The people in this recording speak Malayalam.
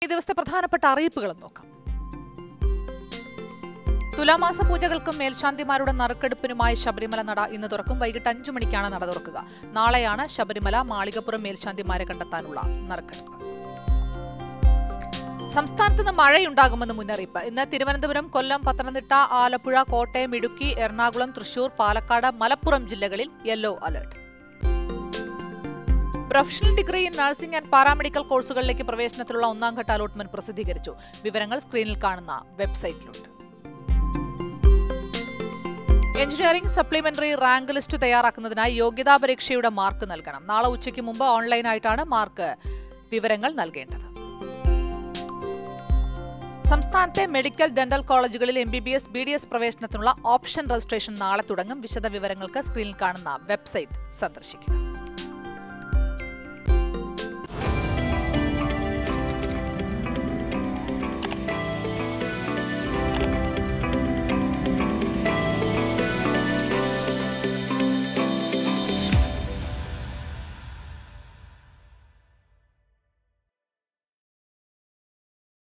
ഈ ദിവസത്തെ പ്രധാനപ്പെട്ട അറിയിപ്പുകളും നോക്കാം തുലാമാസ പൂജകൾക്കും മേൽശാന്തിമാരുടെ നറുക്കെടുപ്പിനുമായി ശബരിമല നട ഇന്ന് തുറക്കും വൈകിട്ട് അഞ്ചു മണിക്കാണ് നട തുറക്കുക നാളെയാണ് ശബരിമല മാളികപ്പുറം മേൽശാന്തിമാരെ കണ്ടെത്താനുള്ള നറുക്കെടുപ്പ് സംസ്ഥാനത്ത് നിന്ന് മഴയുണ്ടാകുമെന്ന് മുന്നറിയിപ്പ് ഇന്ന് തിരുവനന്തപുരം കൊല്ലം പത്തനംതിട്ട ആലപ്പുഴ കോട്ടയം ഇടുക്കി എറണാകുളം തൃശൂർ പാലക്കാട് മലപ്പുറം ജില്ലകളിൽ yellow alert professional degree in nursing and paramedical കോഴ്സുകളിലേക്ക് പ്രവേശനത്തിലുള്ള ഒന്നാം ഘട്ട അലോട്ട്മെന്റ് പ്രസിദ്ധീകരിച്ചു വിവരങ്ങൾ സ്ക്രീനിൽ കാണുന്ന വെബ്സൈറ്റിലുണ്ട് എഞ്ചിനീയറിംഗ് സപ്ലിമെന്ററി റാങ്ക് ലിസ്റ്റ് തയ്യാറാക്കുന്നതിനായി യോഗ്യതാ പരീക്ഷയുടെ മാർക്ക് നൽകണം നാളെ ഉച്ചയ്ക്ക് മുമ്പ് ഓൺലൈനായിട്ടാണ് മാർക്ക് വിവരങ്ങൾ നൽകേണ്ടത് സംസ്ഥാനത്തെ മെഡിക്കൽ ഡെന്റൽ കോളേജുകളിൽ M B B S B D S പ്രവേശനത്തിനുള്ള ഓപ്ഷൻ രജിസ്ട്രേഷൻ നാളെ തുടങ്ങും വിശദ വിവരങ്ങൾക്ക് സ്ക്രീനിൽ കാണുന്ന വെബ്സൈറ്റ് സന്ദർശിക്കുക